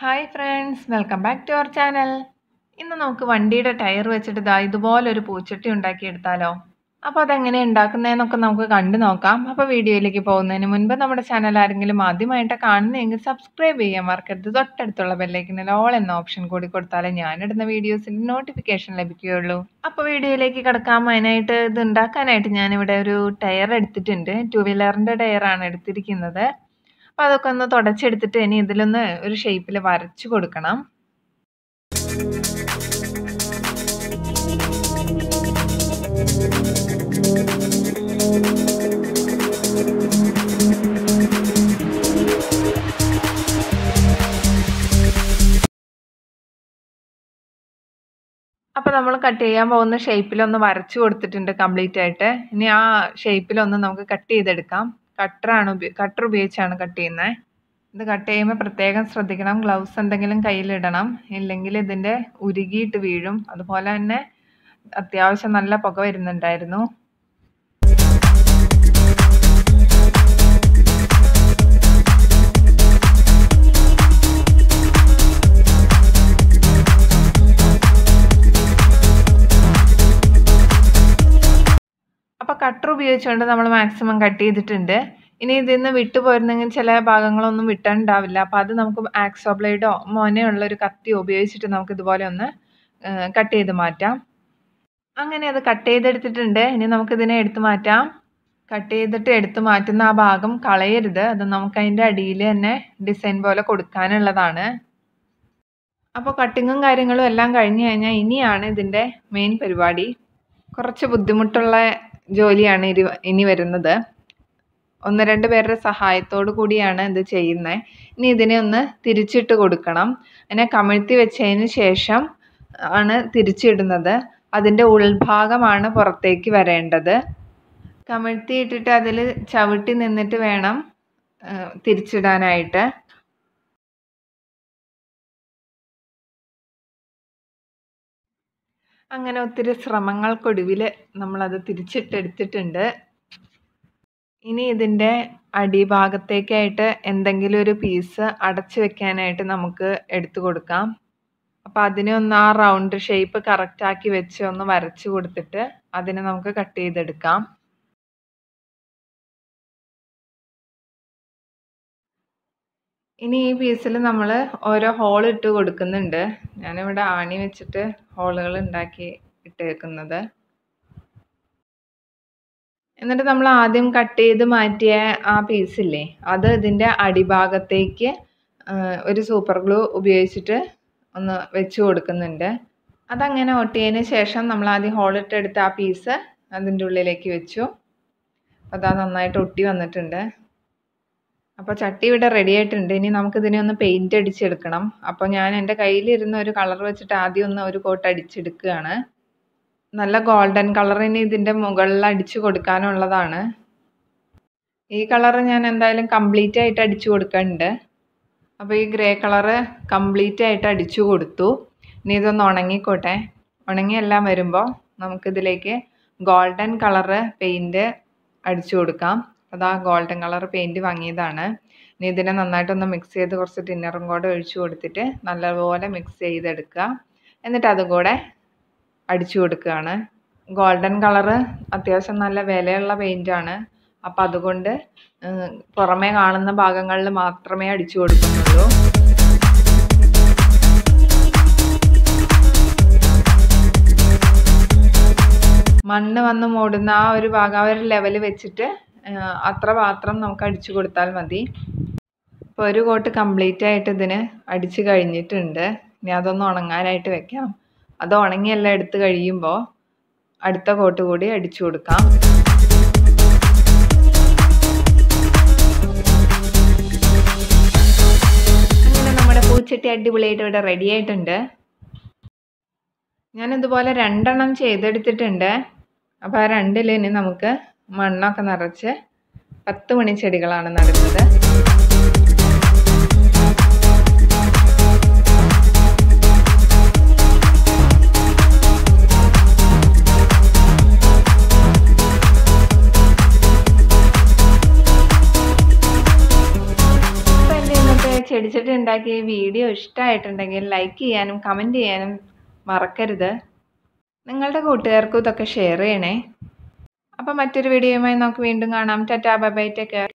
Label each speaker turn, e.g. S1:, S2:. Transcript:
S1: hi friends welcome back to our channel ഇന്ന് നമുക്ക് വണ്ടിയുടെ ടയർ വെച്ചിട്ട് ദാ ഇതുപോലൊരു പൂച്ചട്ടി ഉണ്ടാക്കിയെടുത്താലോ അപ്പോൾ അതെങ്ങനെ ഉണ്ടാക്കുന്നതെന്നൊക്കെ നമുക്ക് കണ്ടു നോക്കാം അപ്പോൾ വീഡിയോയിലേക്ക് പോകുന്നതിന് മുൻപ് നമ്മുടെ ചാനൽ ആരെങ്കിലും ആദ്യമായിട്ട് കാണുന്നതെങ്കിൽ സബ്സ്ക്രൈബ് ചെയ്യാൻ മറക്കരുത് തൊട്ടടുത്തുള്ള ബെല്ലൈക്കനിൽ ഓൾ എന്ന ഓപ്ഷൻ കൂടി കൊടുത്താലേ ഞാനിടുന്ന വീഡിയോസിൻ്റെ നോട്ടിഫിക്കേഷൻ ലഭിക്കുകയുള്ളൂ അപ്പോൾ വീഡിയോയിലേക്ക് കിടക്കാം അതിനായിട്ട് ഇത് ഉണ്ടാക്കാനായിട്ട് ഞാനിവിടെ ഒരു ടയർ എടുത്തിട്ടുണ്ട് ടു വീലറിൻ്റെ ടയറാണ് എടുത്തിരിക്കുന്നത് അപ്പോൾ അതൊക്കെ ഒന്ന് തുടച്ചെടുത്തിട്ട് ഇനി ഇതിലൊന്ന് ഒരു ഷേപ്പിൽ വരച്ചു കൊടുക്കണം അപ്പോൾ നമ്മൾ കട്ട് ചെയ്യാൻ പോകുന്ന ഷേപ്പിലൊന്ന് വരച്ചു കൊടുത്തിട്ടുണ്ട് കംപ്ലീറ്റ് ആയിട്ട് ഇനി ആ ഷേപ്പിലൊന്ന് നമുക്ക് കട്ട് ചെയ്തെടുക്കാം കട്ടറാണ് ഉപയോ കട്ടർ ഉപയോഗിച്ചാണ് കട്ട് ചെയ്യുന്നത് ഇത് കട്ട് ചെയ്യുമ്പോൾ പ്രത്യേകം ശ്രദ്ധിക്കണം ഗ്ലൗസ് എന്തെങ്കിലും കയ്യിലിടണം ഇല്ലെങ്കിൽ ഇതിൻ്റെ ഉരുകിയിട്ട് വീഴും അതുപോലെ തന്നെ അത്യാവശ്യം നല്ല പുക വരുന്നുണ്ടായിരുന്നു അപ്പോൾ കട്ടർ ഉപയോഗിച്ചുകൊണ്ട് നമ്മൾ മാക്സിമം കട്ട് ചെയ്തിട്ടുണ്ട് ഇനി ഇതിൽ നിന്ന് വിട്ടു പോരുന്നെങ്കിൽ ചില ഭാഗങ്ങളൊന്നും വിട്ടുണ്ടാവില്ല അപ്പോൾ അത് നമുക്ക് ആക്സോ ബ്ലേഡോ മോനെയുള്ള ഒരു കത്തിയോ ഉപയോഗിച്ചിട്ട് നമുക്ക് ഇതുപോലെ ഒന്ന് കട്ട് ചെയ്ത് മാറ്റാം അങ്ങനെ അത് കട്ട് ചെയ്തെടുത്തിട്ടുണ്ട് ഇനി നമുക്കിതിനെ എടുത്തു മാറ്റാം കട്ട് ചെയ്തിട്ട് എടുത്തു മാറ്റുന്ന ആ ഭാഗം കളയരുത് അത് നമുക്ക് അതിൻ്റെ അടിയിൽ തന്നെ ഡിസൈൻ പോലെ കൊടുക്കാനുള്ളതാണ് അപ്പോൾ കട്ടിങ്ങും കാര്യങ്ങളും എല്ലാം കഴിഞ്ഞ് കഴിഞ്ഞാൽ ഇനിയാണ് ഇതിൻ്റെ മെയിൻ പരിപാടി കുറച്ച് ബുദ്ധിമുട്ടുള്ള ജോലിയാണ് ഇനി ഇനി വരുന്നത് ഒന്ന് രണ്ട് പേരുടെ സഹായത്തോടു കൂടിയാണ് ഇത് ചെയ്യുന്നത് ഇനി ഇതിനെ ഒന്ന് തിരിച്ചിട്ട് കൊടുക്കണം അതിനെ കമിഴ്ത്തി വെച്ചതിന് ശേഷം ആണ് തിരിച്ചിടുന്നത് അതിൻ്റെ ഉൾഭാഗമാണ് പുറത്തേക്ക് വരേണ്ടത് കമിഴ്ത്തി ഇട്ടിട്ട് അതിൽ ചവിട്ടി നിന്നിട്ട് വേണം തിരിച്ചിടാനായിട്ട് അങ്ങനെ ഒത്തിരി ശ്രമങ്ങൾക്കൊടുവിൽ നമ്മളത് തിരിച്ചിട്ടെടുത്തിട്ടുണ്ട് ഇനി ഇതിൻ്റെ അടിഭാഗത്തേക്കായിട്ട് എന്തെങ്കിലും ഒരു പീസ് അടച്ചു വെക്കാനായിട്ട് നമുക്ക് എടുത്തു കൊടുക്കാം അപ്പോൾ അതിനെ ഒന്ന് ആ റൗണ്ട് ഷേപ്പ് കറക്റ്റാക്കി വെച്ച് ഒന്ന് വരച്ചു കൊടുത്തിട്ട് അതിനെ നമുക്ക് കട്ട് ചെയ്തെടുക്കാം ഇനി ഈ പീസിൽ നമ്മൾ ഓരോ ഹോൾ ഇട്ട് കൊടുക്കുന്നുണ്ട് ഞാനിവിടെ ആണി വെച്ചിട്ട് ഹോളുകൾ ഉണ്ടാക്കി ഇട്ടേക്കുന്നത് എന്നിട്ട് നമ്മൾ ആദ്യം കട്ട് ചെയ്ത് മാറ്റിയ ആ പീസില്ലേ അത് ഇതിൻ്റെ അടിഭാഗത്തേക്ക് ഒരു സൂപ്പർ ഗ്ലൂ ഉപയോഗിച്ചിട്ട് ഒന്ന് വെച്ച് കൊടുക്കുന്നുണ്ട് അതങ്ങനെ ഒട്ടിയതിന് ശേഷം നമ്മൾ ആദ്യം ഹോളിട്ടെടുത്ത ആ പീസ് അതിൻ്റെ ഉള്ളിലേക്ക് വെച്ചു അപ്പോൾ അത് നന്നായിട്ട് ഒട്ടി വന്നിട്ടുണ്ട് അപ്പോൾ ചട്ടി ഇവിടെ റെഡി ആയിട്ടുണ്ട് ഇനി നമുക്കിതിനെ ഒന്ന് പെയിൻറ്റ് അടിച്ചെടുക്കണം അപ്പോൾ ഞാൻ എൻ്റെ കയ്യിലിരുന്ന ഒരു കളർ വെച്ചിട്ട് ആദ്യം ഒന്ന് ഒരു കോട്ട് അടിച്ചെടുക്കുകയാണ് നല്ല ഗോൾഡൻ കളറിന് ഇതിൻ്റെ മുകളിൽ അടിച്ചു കൊടുക്കാനുള്ളതാണ് ഈ കളർ ഞാൻ എന്തായാലും കംപ്ലീറ്റ് ആയിട്ട് അടിച്ചു കൊടുക്കുന്നുണ്ട് അപ്പോൾ ഈ ഗ്രേ കളറ് കംപ്ലീറ്റ് ആയിട്ട് അടിച്ചു കൊടുത്തു ഇനി ഇതൊന്ന് ഉണങ്ങിക്കോട്ടെ ഉണങ്ങിയെല്ലാം വരുമ്പോൾ നമുക്കിതിലേക്ക് ഗോൾഡൻ കളറ് പെയിൻറ്റ് അടിച്ചു കൊടുക്കാം അതാ ഗോൾഡൻ കളർ പെയിൻറ്റ് വാങ്ങിയതാണ് ഇനി ഇതിനെ നന്നായിട്ടൊന്ന് മിക്സ് ചെയ്ത് കുറച്ച് ടിന്നറും കൂടെ ഒഴിച്ചു കൊടുത്തിട്ട് നല്ലപോലെ മിക്സ് ചെയ്തെടുക്കുക എന്നിട്ട് അതും കൂടെ അടിച്ചു കൊടുക്കുകയാണ് ഗോൾഡൻ കളറ് അത്യാവശ്യം നല്ല വിലയുള്ള പെയിൻറ്റാണ് അപ്പോൾ അതുകൊണ്ട് പുറമേ കാണുന്ന ഭാഗങ്ങളിൽ മാത്രമേ അടിച്ചു കൊടുക്കുന്നുള്ളൂ മണ്ണ് വന്ന് മൂടുന്ന ആ ഒരു ഭാഗം ആ ഒരു ലെവൽ വെച്ചിട്ട് അത്ര മാത്രം നമുക്ക് അടിച്ചു കൊടുത്താൽ മതി ഇപ്പോൾ ഒരു കോട്ട് കംപ്ലീറ്റ് ആയിട്ട് ഇതിന് അടിച്ച് കഴിഞ്ഞിട്ടുണ്ട് ഇനി അതൊന്ന് ഉണങ്ങാനായിട്ട് വെക്കാം അത് ഉണങ്ങിയെല്ലാം എടുത്ത് കഴിയുമ്പോൾ അടുത്ത കോട്ട് കൂടി അടിച്ചു കൊടുക്കാം അങ്ങനെ നമ്മുടെ പൂച്ചട്ടി അടിപൊളിയായിട്ട് ഇവിടെ റെഡി ആയിട്ടുണ്ട് ഞാനിതുപോലെ രണ്ടെണ്ണം ചെയ്തെടുത്തിട്ടുണ്ട് അപ്പോൾ ആ രണ്ടിൽ ഇനി നമുക്ക് മണ്ണൊക്കെ നിറച്ച് പത്ത് മണി ചെടികളാണ് നടുന്നത് ചെടിച്ചട്ടി ഉണ്ടാക്കിയ ഈ വീഡിയോ ഇഷ്ടമായിട്ടുണ്ടെങ്കിൽ ലൈക്ക് ചെയ്യാനും കമൻറ്റ് ചെയ്യാനും മറക്കരുത് നിങ്ങളുടെ കൂട്ടുകാർക്കും ഇതൊക്കെ ഷെയർ ചെയ്യണേ അപ്പോൾ മറ്റൊരു വീഡിയോയുമായി നമുക്ക് വീണ്ടും കാണാം ടാറ്റാ ബൈ ബൈ ടേക്ക് കെയർ